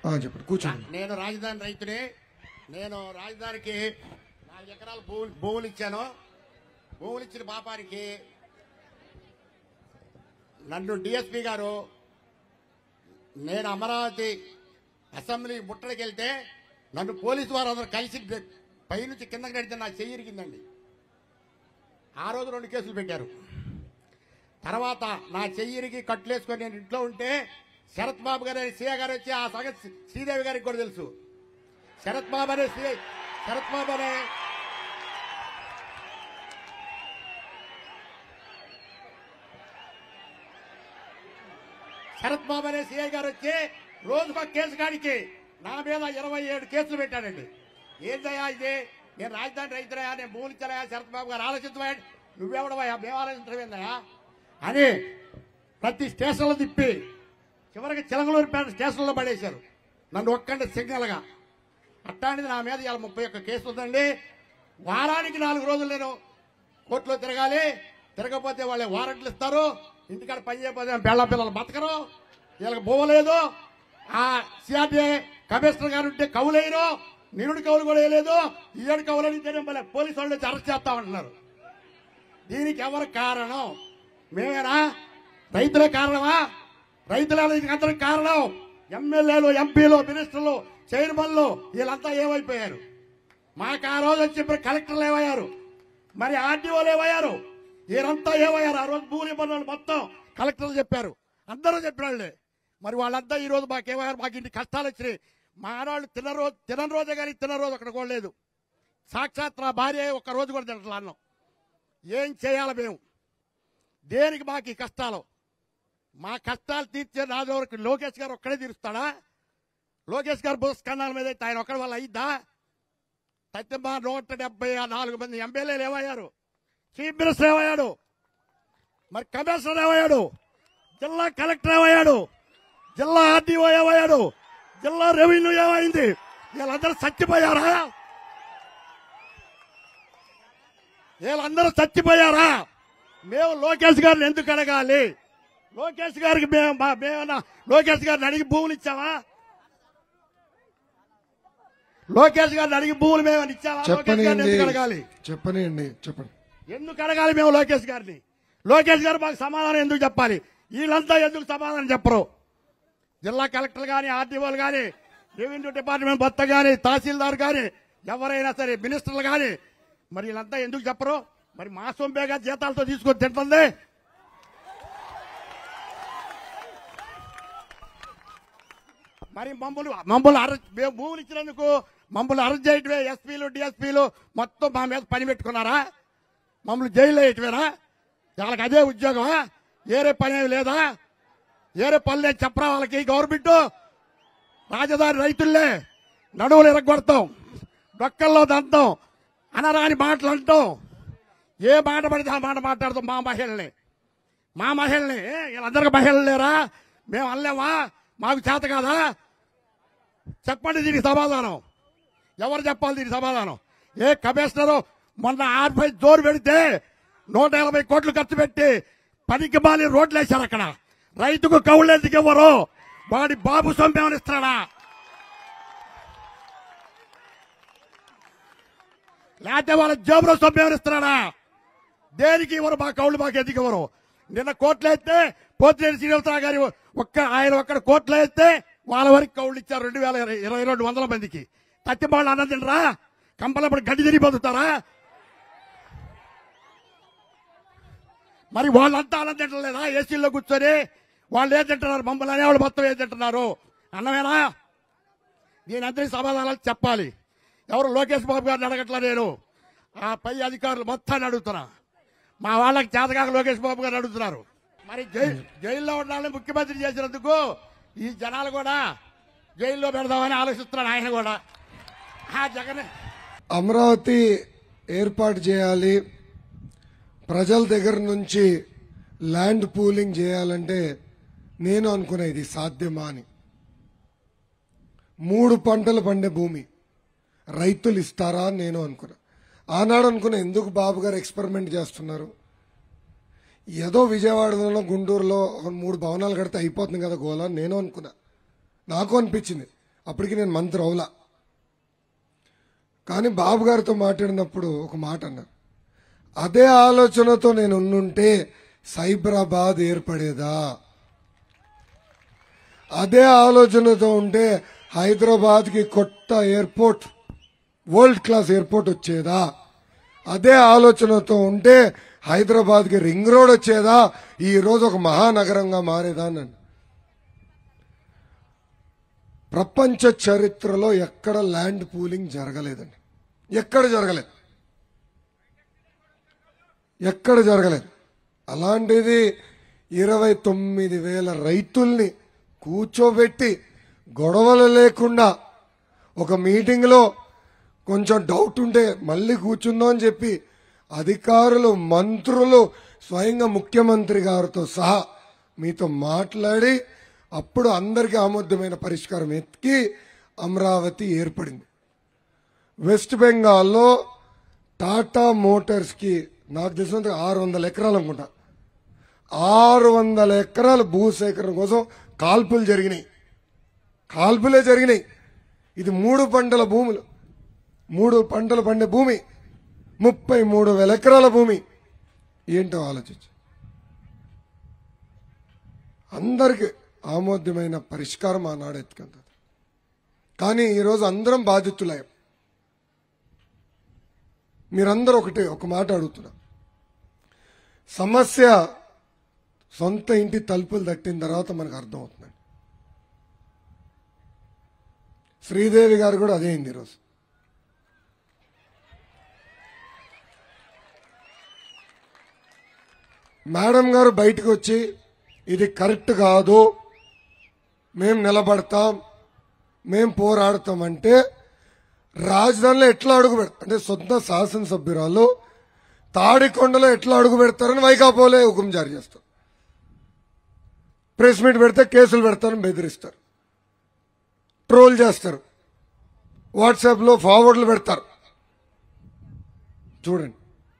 ఆ, చెప్పండి కూర్చోండి నేను రాజధాని రైతుని నేను రాజధానికి నాలుగు ఎకరాల భూములు భూములు ఇచ్చాను భూములు ఇచ్చిన పాపానికి నన్ను డిఎస్పి గారు నేను అమరావతి అసెంబ్లీ ముట్టడికి వెళ్తే నన్ను పోలీసు వారు అందరూ కలిసి పైనుంచి కిందకి నడితే నా చెయ్యి ఇరిగిందండి ఆ రోజు రెండు కేసులు పెట్టారు తర్వాత నా చెయ్యిరికి కట్లేసుకొని నేను ఇంట్లో ఉంటే శరత్ బాబు గారు సీఏ గారు వచ్చి ఆ సంగతి శ్రీదేవి గారికి కూడా తెలుసు శరత్ బాబు అనే సీఏ శరత్ బాబు అనే శరత్ బాబు అనే సీఐ గారు వచ్చి రోజుకు ఒక కేసు కాడికి నా మీద ఇరవై ఏడు కేసులు పెట్టాడండి ఏందయ్యా ఇది నేను రాజధాని రైతులయా నేను భూములు ఇచ్చానయా శరత్ బాబు గారు ఆలోచించబోయా నువ్వెవడవయ్యా మేము ఆలోచించడమేందయ్యా అని ప్రతి స్టేషన్లో తిప్పి చివరికి చిలకలూరుపేట స్టేషన్లో పడేశారు నన్ను ఒక్కండి సింగల్గా అట్లాంటిది నా మీద ఇవాళ ముప్పై ఒక్క కేసు ఉందండి వారానికి నాలుగు రోజులు నేను కోర్టులో తిరగాలి తిరగకపోతే వాళ్ళే వారెంట్లు ఇస్తారు ఇంటికాడ పని చేయకపోతే బెళ్ళ పిల్లలు బతకరు వీళ్ళకి పోవలేదు ఆ సిఆర్డీఏ కమిషనర్ గారు ఉంటే కవులేరు నిరుడు కవులు కూడా వేయలేదు ఈ ఏడు కవులు అడిగితేనే మళ్ళీ పోలీసు వాళ్ళు వచ్చి అరెస్ట్ చేస్తామంటున్నారు దీనికి ఎవరు కారణం మేమేనా రైతులే కారణమా రైతులే దీనికి అందరికి కారణం ఎమ్మెల్యేలు ఎంపీలు మినిస్టర్లు చైర్మన్లు వీళ్ళంతా ఏమైపోయారు మాకు ఆ రోజు వచ్చి ఇప్పుడు కలెక్టర్లు ఏమయ్యారు మరి ఆర్డీఓలు ఏమయ్యారు వీరంతా ఏమయ్యారు ఆ రోజు భూమి పనులు మొత్తం కలెక్టర్లు చెప్పారు అందరూ చెప్పినాళ్లే మరి వాళ్ళంతా ఈ రోజు మాకేమయ్యారు మాకు ఇన్ని కష్టాలు వచ్చినాయి మా ఆడవాళ్ళు తిన్న రోజు తినని రోజే కానీ తిన్న రోజు అక్కడ కూడా లేదు సాక్షాత్ నా భార్య ఒక్క రోజు కూడా తింటలా అన్నం ఏం చేయాలి మేము దేనికి మాకు ఈ కష్టాలు మా కష్టాలు తీర్చే నాది వరకు లోకేష్ గారు ఒక్కడే తీరుస్తాడా లోకేష్ గారు పురస్కరణాల మీద అయితే ఆయన ఒక్కడి వల్ల అయిద్దా సత్యమా నూట డెబ్బై నాలుగు మంది ఎమ్మెల్యేలు ఏమయ్యారు చీఫ్ మినిస్టర్ ఏమయ్యాడు మరి కమిషనర్ ఏమయ్యాడు జిల్లా కలెక్టర్ ఏమయ్యాడు జిల్లా ఆర్డీఓ ఏమయ్యాడు జిల్లా రెవెన్యూ ఏమైంది వీళ్ళందరూ చచ్చిపోయారా వీళ్ళందరూ చచ్చిపోయారా మేము లోకేష్ గారిని ఎందుకు అడగాలి లోకేష్ గారికి మేము మా- మేమన్నా లోకేష్ గారిని అడిగి భూములు ఇచ్చామా లోకేష్ గారిని అడిగి భూములు మేము ఇచ్చామా లోకేష్ గారిని చెప్పనియండి ఎందుకు అడగాలి చెప్పనియండి చెప్పండి ఎందుకు అడగాలి మేము లోకేష్ గారిని లోకేష్ గారు మాకు సమాధానం ఎందుకు చెప్పాలి వీళ్ళంతా ఎందుకు సమాధానం చెప్పరు జిల్లా కలెక్టర్ కానీ ఆర్టీఓలు కానీ రెవెన్యూ డిపార్ట్మెంట్ భర్త కానీ తహసీల్దార్ కానీ ఎవరైనా సరే మినిస్టర్లు కానీ మరి వీళ్ళంతా ఎందుకు చెప్పరు మరి మా సొంపేగా జీతాలతో తీసుకొని తింటుంది మరి మమ్మల్ని మమ్మల్ని అరెస్ట్ మేము భూములు ఇచ్చినందుకు మమ్మల్ని అరెస్ట్ చేయటమే ఎస్పీలు డిఎస్పీలు మొత్తం మా మీద పని పెట్టుకున్నారా మమ్మల్ని జైల్లో వేయటమేనా వాళ్ళకి అదే ఉద్యోగమా వేరే పని ఏమి లేదా వేరే పని లేదు చెప్పరా వాళ్ళకి గవర్నమెంట్ రాజధాని రైతుల్లే నడువులు ఎరగొడతాం డొక్కల్లో దంతం అనరాని మాటలు అంటాం ఏ మాట పడితే ఆ మాట మాట్లాడతాం మా మహిళల్ని మా మహిళల్ని ఏ, వీళ్ళందరికీ మహిళలు లేరా మేము అనలేమా మాకు చేత కాదా చెప్పండి దీనికి సమాధానం ఎవరు చెప్పాలి దీనికి సమాధానం ఏ కమిషనరు మొన్న ఆర్పై జోరు పెడితే నూట యాభై కోట్లు ఖర్చు పెట్టి పనికి బాలి రోడ్లు వేశారు అక్కడ రైతుకు కౌళ్ళు ఎందుకు ఇవ్వరు వాడి బాబు సొమ్మేమని ఇస్తాడా లేకపోతే వాళ్ళ జేబులో సొమ్మేమని ఇస్తున్నాడా దేనికి ఇవ్వరు మా కౌళ్ళు మాకు ఎందుకు ఇవ్వరు నిన్న కోట్లు అయితే పోతిరెడ్డి శ్రీనివాసరావు గారి ఒక్క ఆయన ఒక్కడ కోట్లు అయితే వాళ్ళ వరకు కౌళ్ళు ఇచ్చారు రెండు వేల ఇరవై రెండు వందల మందికి తత్తిబాళ్ళు అన్నం తినరా కంపలప్పుడు గడ్డి తిరిగి బతుకుతారా మరి వాళ్ళంతా అన్నం తింటలేదా ఏసీల్లో కూర్చొని వాళ్ళు ఏం తింటున్నారు మమ్మల్ని అనేవాళ్ళు మొత్తం ఏం తింటున్నారు అన్నమేనా దీని అందరి సమాధానాలు చెప్పాలి ఎవరు లోకేష్ బాబు గారిని అడగట్లా నేను ఆ పై అధికారులు మొత్తాన్ని అడుగుతున్నా మా వాళ్ళకి చేతకాక లోకేష్ బాబు గారు అడుగుతున్నారు మరి జై- జైల్లో ఉండాలని ముఖ్యమంత్రి చేసినందుకు ఈ జనాలు కూడా జైల్లో పెడదామని ఆలోచిస్తున్నాడు ఆయన కూడా ఆ జగన్ అమరావతి ఏర్పాటు చేయాలి ప్రజల దగ్గర నుంచి ల్యాండ్ పూలింగ్ చేయాలంటే నేను అనుకున్నా ఇది సాధ్యమా అని మూడు పంటలు పండే భూమి రైతులు ఇస్తారా అని నేను అనుకున్నా ఆనాడు అనుకున్నా ఎందుకు బాబు గారు ఎక్స్పెరిమెంట్ చేస్తున్నారు ఏదో విజయవాడలో గుంటూరులో ఒక మూడు భవనాలు కడితే అయిపోతుంది కదా గోలా అని నేను అనుకున్నా నాకు అనిపించింది అప్పటికి నేను మంత్రి అవులా కానీ బాబు గారితో మాట్లాడినప్పుడు ఒక మాట అన్నారు అదే ఆలోచనతో నేను ఉండుంటే సైబరాబాద్ ఏర్పడేదా అదే ఆలోచనతో ఉంటే హైదరాబాద్కి కొత్త ఎయిర్పోర్ట్ వరల్డ్ క్లాస్ ఎయిర్పోర్ట్ వచ్చేదా అదే ఆలోచనతో ఉంటే హైదరాబాద్కి రింగ్ రోడ్ వచ్చేదా ఈ రోజు ఒక మహానగరంగా మారేదా అని ప్రపంచ చరిత్రలో ఎక్కడ ల్యాండ్ పూలింగ్ జరగలేదండి ఎక్కడ జరగలేదు ఎక్కడ జరగలేదు అలాంటిది ఇరవై తొమ్మిది వేల రైతుల్ని కూర్చోబెట్టి గొడవలు లేకుండా ఒక మీటింగ్లో కొంచెం డౌట్ ఉంటే మళ్ళీ కూర్చుందాం అని చెప్పి అధికారులు మంత్రులు స్వయంగా ముఖ్యమంత్రి గారితో సహా మీతో మాట్లాడి అప్పుడు అందరికీ ఆమోదమైన పరిష్కారం ఎత్తికి అమరావతి ఏర్పడింది వెస్ట్ బెంగాల్లో టాటా మోటార్స్కి నాకు తెలిసినంత ఆరు వందల ఎకరాలు అనుకుంటా ఆరు వందల ఎకరాల భూసేకరణ కోసం కాల్పులు జరిగినాయి కాల్పులే జరిగినాయి ఇది మూడు పంటల భూములు మూడు పంటలు పండే భూమి ముప్పై మూడు వేల ఎకరాల భూమి ఏంటో ఆలోచించు అందరికి ఆమోద్యమైన పరిష్కారం ఆనాడు ఎత్తుకుంటుంది కానీ ఈరోజు అందరం బాధితులయ్యాం మీరందరూ ఒకటే ఒక మాట అడుగుతున్నా సమస్య సొంత ఇంటి తలుపులు తట్టిన తర్వాత మనకు అర్థమవుతుందండి శ్రీదేవి గారు కూడా అదే అయింది ఈరోజు మేడం గారు బయటకు వచ్చి ఇది కరెక్ట్ కాదు మేం నిలబడతాం మేం పోరాడతామంటే రాజధానిలో ఎట్లా అడుగు పెడతారు అంటే సొంత శాసనసభ్యురాలు తాడికొండలో ఎట్లా అడుగు పెడతారని వైకాపోలే హుకుం జారీ చేస్తారు ప్రెస్ మీట్ పెడితే కేసులు పెడతారని బెదిరిస్తారు ట్రోల్ చేస్తారు వాట్సాప్లో ఫార్వర్డ్లు పెడతారు చూడండి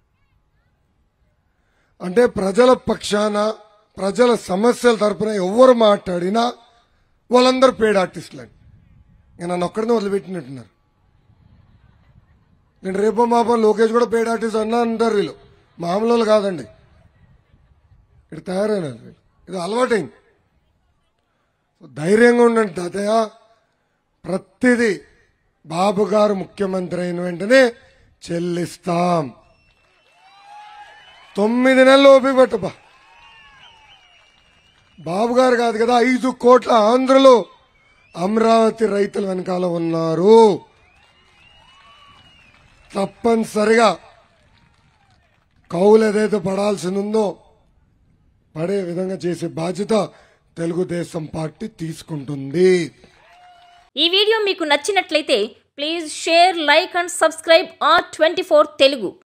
అంటే ప్రజల పక్షాన ప్రజల సమస్యల తరపున ఎవరు మాట్లాడినా వాళ్ళందరూ పేడ్ ఆర్టిస్టులని నేను నన్ను ఒక్కడినే వదిలిపెట్టినట్టున్నారు నేను రేపో మాపో లోకేష్ కూడా పేడ్ ఆర్టిస్ట్ అన్నా అంటారు వీళ్ళు మామూలు వాళ్ళు కాదండి ఇక్కడ తయారైనారు వీళ్ళు ఇది అలవాటైంది ధైర్యంగా ఉండండి తాతయ్య ప్రతిదీ బాబు గారు ముఖ్యమంత్రి అయిన వెంటనే చెల్లిస్తాం తొమ్మిది నెలలు ఓపిక పట్టబా బాబు గారు కాదు కదా ఐదు కోట్ల ఆంధ్రలో అమరావతి రైతుల వెనకాల ఉన్నారు తప్పనిసరిగా కౌలు ఏదైతే పడాల్సి ఉందో పడే విధంగా చేసే బాధ్యత తెలుగుదేశం పార్టీ తీసుకుంటుంది ఈ వీడియో మీకు నచ్చినట్లయితే please share like and subscribe R twenty Telugu